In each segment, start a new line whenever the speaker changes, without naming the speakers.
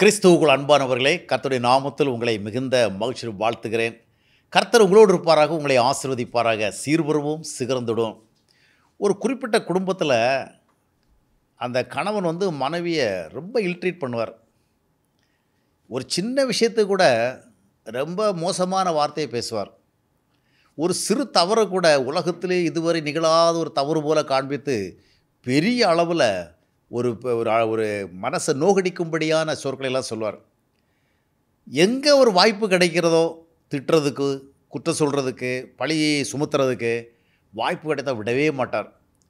கிறிஸ்துவுக்குள் அன்பானவர்களே கர்த்தருடைய நாமத்தில் உங்களை மிகுந்த மகிழ்ச்சி வாழ்த்துகிறேன் கர்த்தர் உங்களோடு இருப்பாராக உங்களை ஆசீர்வதிப்பாராக சீர்வருவோம் சிகர்ந்துடும் ஒரு குறிப்பிட்ட குடும்பத்தில் அந்த கணவன் வந்து மனைவியை ரொம்ப இல்ட்ரீட் பண்ணுவார் ஒரு சின்ன விஷயத்துக்கு கூட ரொம்ப மோசமான வார்த்தையை பேசுவார் ஒரு சிறு தவறை கூட உலகத்திலே இதுவரை நிகழாத ஒரு தவறு போல காண்பித்து பெரிய அளவில் ஒரு ப- ஒரு அ- ஒரு மனசை நோகடிக்கும்படியான சொற்களை எல்லாம் சொல்வார் எங்கே ஒரு வாய்ப்பு கிடைக்கிறதோ திட்டுறதுக்கு குற்றம் சொல்கிறதுக்கு பழியை சுமத்துறதுக்கு வாய்ப்பு கிடைத்தா விடவே மாட்டார்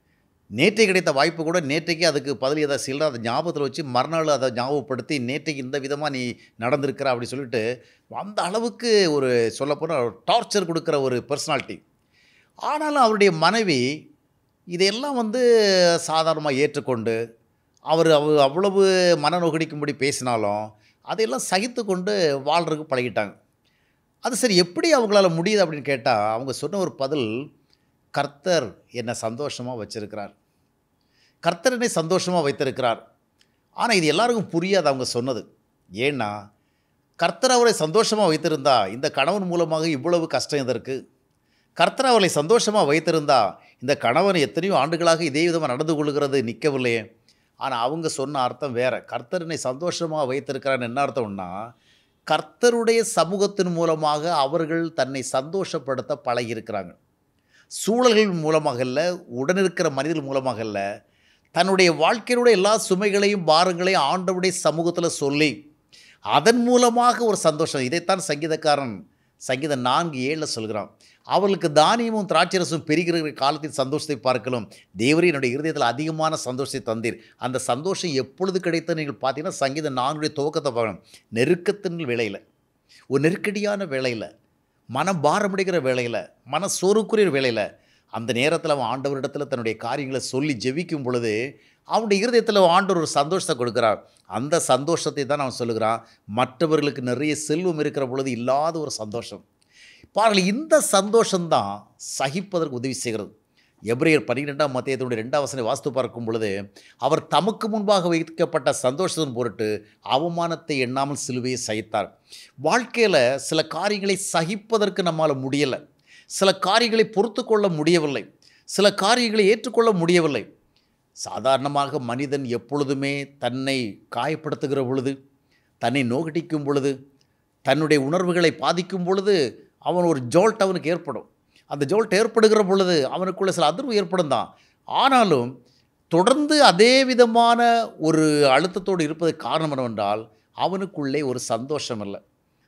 நேற்றை கிடைத்த வாய்ப்பு கூட நேற்றைக்கு அதுக்கு பதில் ஏதாவது செய்யலாம் அதை ஞாபகத்தில் வச்சு மறுநாள் அதை ஞாபகப்படுத்தி நேற்றைக்கு இந்த விதமாக நீ நடந்திருக்கிற அப்படி சொல்லிட்டு அந்த அளவுக்கு ஒரு சொல்லப்போனால் டார்ச்சர் கொடுக்குற ஒரு பர்சனாலிட்டி ஆனாலும் அவருடைய மனைவி இதையெல்லாம் வந்து சாதாரணமாக ஏற்றுக்கொண்டு அவர் அவ அவ்வளவு மனநோகடிக்கும்படி பேசினாலும் அதையெல்லாம் சகித்து கொண்டு வாழ்றதுக்கு பழகிட்டாங்க அது சரி எப்படி அவங்களால முடியுது அப்படின்னு கேட்டால் அவங்க சொன்ன ஒரு பதில் கர்த்தர் என்னை சந்தோஷமாக வச்சிருக்கிறார் கர்த்தர் என்னை சந்தோஷமாக வைத்திருக்கிறார் ஆனால் இது எல்லாருக்கும் புரியாது அவங்க சொன்னது ஏன்னா கர்த்தர் அவரை சந்தோஷமாக வைத்திருந்தா இந்த கணவன் மூலமாக இவ்வளவு கஷ்டம் எதற்கு கர்த்தர் அவளை சந்தோஷமாக வைத்திருந்தா இந்த கணவன் எத்தனையோ ஆண்டுகளாக இதே விதமாக நடந்து கொள்கிறது நிற்கவில்லையே ஆனால் அவங்க சொன்ன அர்த்தம் வேற கர்த்தர் என்னை சந்தோஷமாக வைத்திருக்கிறான்னு என்ன அர்த்தம்னா கர்த்தருடைய சமூகத்தின் மூலமாக அவர்கள் தன்னை சந்தோஷப்படுத்த பழகியிருக்கிறாங்க சூழல்கள் மூலமாக இல்லை உடனிருக்கிற மனிதர்கள் மூலமாக இல்லை தன்னுடைய வாழ்க்கையினுடைய எல்லா சுமைகளையும் பாரங்களையும் ஆண்டவருடைய சமூகத்தில் சொல்லி அதன் மூலமாக ஒரு சந்தோஷம் இதைத்தான் சங்கீதக்காரன் சங்கீதம் நான்கு ஏழில் சொல்கிறான் அவர்களுக்கு தானியமும் திராட்சரசும் பெருகிற காலத்தின் சந்தோஷத்தை பார்க்கலாம் தேவரே என்னுடைய இருதயத்தில் அதிகமான சந்தோஷத்தை தந்தீர் அந்த சந்தோஷம் எப்பொழுது கிடைத்த நீங்கள் பார்த்தீங்கன்னா சங்கீதம் நான்குடைய துவக்கத்தை பார்க்கணும் நெருக்கத்தின் வேளையில் ஒரு நெருக்கடியான வேளையில் மனம் பாரமடைகிற வேளையில் மன சோறுக்குரிய வேளையில் அந்த நேரத்தில் அவன் ஆண்டவரிடத்தில் தன்னுடைய காரியங்களை சொல்லி ஜெபிக்கும் பொழுது அவனுடைய இருதயத்தில் ஆண்டவர் ஒரு சந்தோஷத்தை கொடுக்குறார் அந்த சந்தோஷத்தை தான் அவன் சொல்லுகிறான் மற்றவர்களுக்கு நிறைய செல்வம் இருக்கிற பொழுது இல்லாத ஒரு சந்தோஷம் பாருங்கள் இந்த சந்தோஷம்தான் சகிப்பதற்கு உதவி செய்கிறது எப்ரேயர் பன்னிரெண்டாம் மத்தியத்தினுடைய ரெண்டாம் வசனை வாஸ்து பார்க்கும் பொழுது அவர் தமக்கு முன்பாக வைக்கப்பட்ட சந்தோஷத்தின் பொருட்டு அவமானத்தை எண்ணாமல் சிலுவையை சகித்தார் வாழ்க்கையில் சில காரியங்களை சகிப்பதற்கு நம்மால் முடியலை சில காரியங்களை பொறுத்து கொள்ள முடியவில்லை சில காரியங்களை ஏற்றுக்கொள்ள முடியவில்லை சாதாரணமாக மனிதன் எப்பொழுதுமே தன்னை காயப்படுத்துகிற பொழுது தன்னை நோகடிக்கும் பொழுது தன்னுடைய உணர்வுகளை பாதிக்கும் பொழுது அவன் ஒரு ஜோல்ட் அவனுக்கு ஏற்படும் அந்த ஜோல்ட் ஏற்படுகிற பொழுது அவனுக்குள்ள சில அதிர்வு ஏற்படும் தான் ஆனாலும் தொடர்ந்து அதே விதமான ஒரு அழுத்தத்தோடு இருப்பதற்கு காரணம் என்னவென்றால் அவனுக்குள்ளே ஒரு சந்தோஷம் இல்லை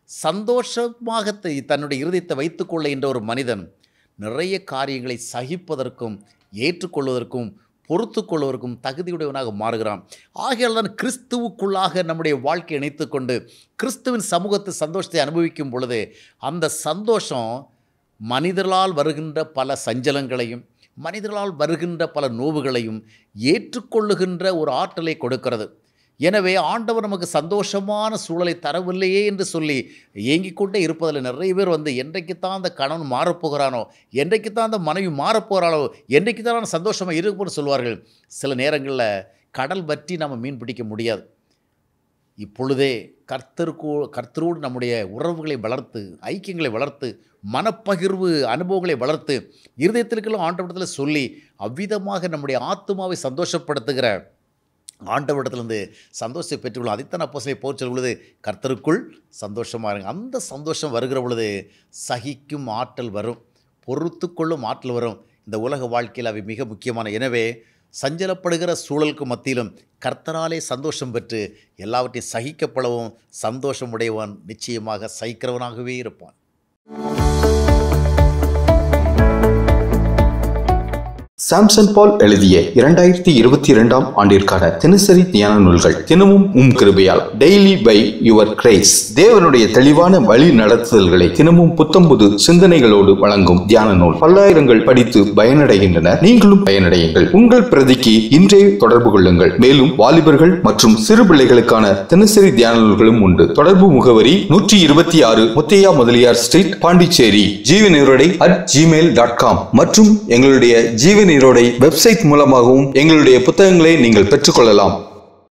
சந்தோஷமாக த- தன்னுடைய இருதயத்தை வைத்துக்கொள்ள என்ற ஒரு மனிதன் நிறைய காரியங்களை சகிப்பதற்கும் ஏற்றுக்கொள்வதற்கும் பொறுத்து கொள்வதற்கும் தகுதியுடையவனாக மாறுகிறான் ஆகையால் தான் கிறிஸ்துவுக்குள்ளாக நம்முடைய வாழ்க்கையை இணைத்து கொண்டு கிறிஸ்துவின் சமூகத்து சந்தோஷத்தை அனுபவிக்கும் பொழுது அந்த சந்தோஷம் மனிதர்களால் வருகின்ற பல சஞ்சலங்களையும் மனிதர்களால் வருகின்ற பல நோவுகளையும் ஏற்றுக்கொள்ளுகின்ற ஒரு ஆற்றலை கொடுக்கிறது எனவே ஆண்டவர் நமக்கு சந்தோஷமான சூழலை தரவில்லையே என்று சொல்லி ஏங்கிக் கொண்டே இருப்பதில் நிறைய பேர் வந்து என்றைக்குத்தான் அந்த கணவன் மாறப்போகிறானோ என்றைக்குத்தான் அந்த மனைவி மாறப்போகிறாளோ என்றைக்கு தான் நான் சந்தோஷமாக இருப்போம்னு சொல்வார்கள் சில நேரங்களில் கடல் பற்றி நம்ம மீன் பிடிக்க முடியாது இப்பொழுதே கர்த்தருக்கு கர்த்தரோடு நம்முடைய உறவுகளை வளர்த்து ஐக்கியங்களை வளர்த்து மனப்பகிர்வு அனுபவங்களை வளர்த்து இருதயத்திற்கெல்லாம் ஆண்டவரிடத்தில் சொல்லி அவ்விதமாக நம்முடைய ஆத்மாவை சந்தோஷப்படுத்துகிற ஆண்டவரிடத்திலிருந்து சந்தோஷத்தை பெற்றுக்கொள்ளும் அதைத்தான் அப்போ சிலை போர் சொல்லும் பொழுது கர்த்தருக்குள் சந்தோஷமாக இருங்க அந்த சந்தோஷம் வருகிற பொழுது சகிக்கும் ஆற்றல் வரும் பொறுத்து கொள்ளும் ஆற்றல் வரும் இந்த உலக வாழ்க்கையில் அவை மிக முக்கியமான எனவே சஞ்சலப்படுகிற சூழலுக்கு மத்தியிலும் கர்த்தராலே சந்தோஷம் பெற்று எல்லாவற்றையும் சகிக்கப்படவும் சந்தோஷம் உடையவன் நிச்சயமாக சகிக்கிறவனாகவே இருப்பான்
சாம்சன் பால் எழுதிய இரண்டாயிரத்தி இருபத்தி இரண்டாம் ஆண்டிற்கான தினசரி தியான நூல்கள் தினமும் உம் கிருபையால் டெய்லி பை யுவர் கிரேஸ் தேவனுடைய தெளிவான வழி நடத்துதல்களை தினமும் புத்தம்புது சிந்தனைகளோடு வழங்கும் தியான நூல் பல்லாயிரங்கள் படித்து பயனடைகின்றனர் நீங்களும் பயனடையுங்கள் உங்கள் பிரதிக்கு இன்றே தொடர்பு கொள்ளுங்கள் மேலும் வாலிபர்கள் மற்றும் சிறு பிள்ளைகளுக்கான தினசரி தியான நூல்களும் உண்டு தொடர்பு முகவரி நூற்றி இருபத்தி ஆறு முத்தையா முதலியார் ஸ்ட்ரீட் பாண்டிச்சேரி ஜீவனிரோடை அட் ஜிமெயில் டாட் காம் மற்றும் எங்களுடைய ஜீவ நீரோடை வெப்சைட் மூலமாகவும் எங்களுடைய புத்தகங்களை நீங்கள் பெற்றுக்கொள்ளலாம்